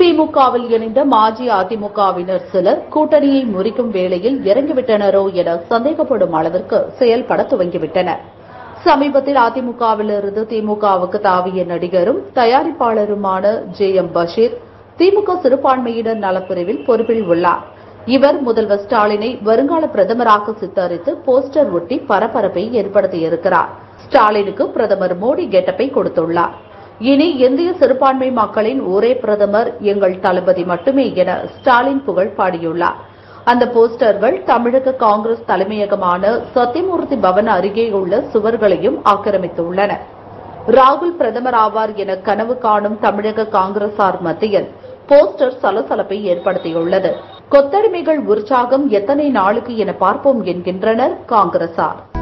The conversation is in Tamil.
திமுகவில் இணைந்த மாஜி அதிமுகவினர் சிலர் கூட்டணியை முறிக்கும் வேளையில் இறங்கிவிட்டனரோ என சந்தேகப்படும் அளவிற்கு செயல்பட துவங்கிவிட்டனர் சமீபத்தில் அதிமுகவிலிருந்து திமுகவுக்கு தாவிய நடிகரும் தயாரிப்பாளருமான ஜே எம் பஷீர் திமுக சிறுபான்மையினர் நலப்பிரிவில் பொறுப்பில் உள்ளார் இவர் முதல்வர் ஸ்டாலினை வருங்கால பிரதமராக சித்தரித்து போஸ்டர் ஒட்டி பரபரப்பை ஏற்படுத்தியிருக்கிறார் ஸ்டாலினுக்கு பிரதமர் மோடி கெட்டப்பை கொடுத்துள்ளார் இனி இந்திய சிறுபான்மை மக்களின் ஒரே பிரதமர் எங்கள் தளபதி மட்டுமே என ஸ்டாலின் புகழ் பாடியுள்ளார் அந்த போஸ்டர்கள் தமிழக காங்கிரஸ் தலைமையகமான சத்தியமூர்த்தி பவன் அருகே உள்ள சுவர்களையும் ஆக்கிரமித்துள்ளன ராகுல் பிரதமர் ஆவார் என கனவு காணும் தமிழக காங்கிரசார் மத்தியில் போஸ்டர் சலசலப்பை ஏற்படுத்தியுள்ளது கொத்தடிமைகள் உற்சாகம் எத்தனை நாளுக்கு என பார்ப்போம் என்கின்றனர் காங்கிரசார்